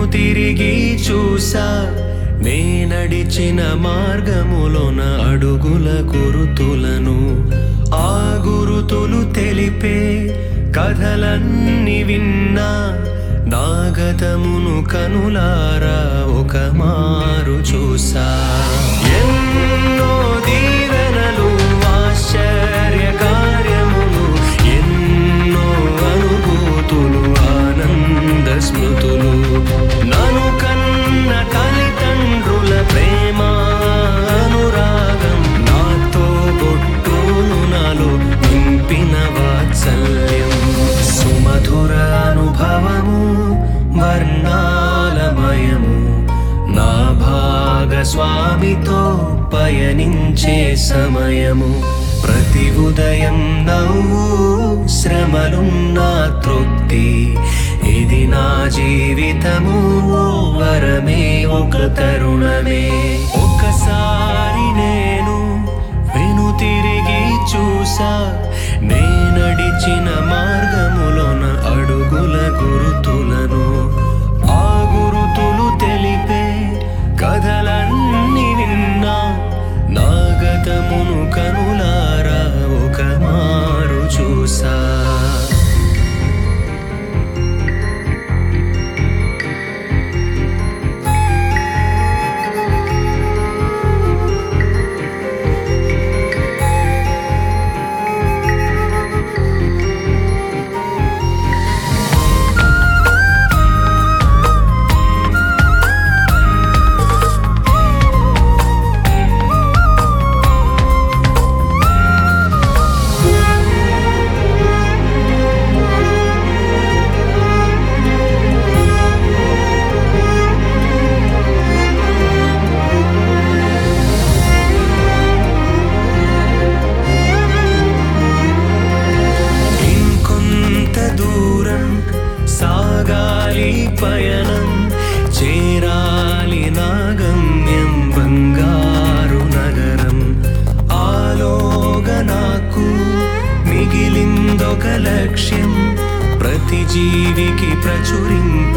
తిరిగి చూసా నే నడిచిన మార్గములోన అడుగుల గురుతులను ఆ గురుతులు తెలిపే కథలన్నీ విన్నా నాగతమును కనులారా ఒక మారు చూసా ఎన్నో దీవెనలు ఆశ్చర్య కార్యములు ఎన్నో అనుభూతులు ఆనంద స్మృతులు నను కన్న తల్లిదండ్రుల ప్రేమ అనురాగం నాతో బొట్టులు నాలో నింపిన వాత్సల్యం సుమధుర అనుభవము వర్ణాలమయము నా భాగస్వామితో పయనించే సమయము ప్రతి ఉదయం నవ్వు శ్రమలున్నా తృప్తి ఇది నా జీవితము ఓ వరమే ఒక తరుణమే ఒకసారి నేను వెను తిరిగి చూసా నే నడిచిన మార్గములోన అడుగుల గురుతులను ఆ గురుతులు తెలిపే కథలన్నీ విన్నా నాగతమును కనులారా ఒక మారు చూసా ఇంకొంత దూరం సాగాలి పయనం చేరాలి నా గమ్యం బంగారు నగరం ఆలోగా నాకు మిగిలిందొక లక్ష్యం ప్రతి జీవికి ప్రచురించ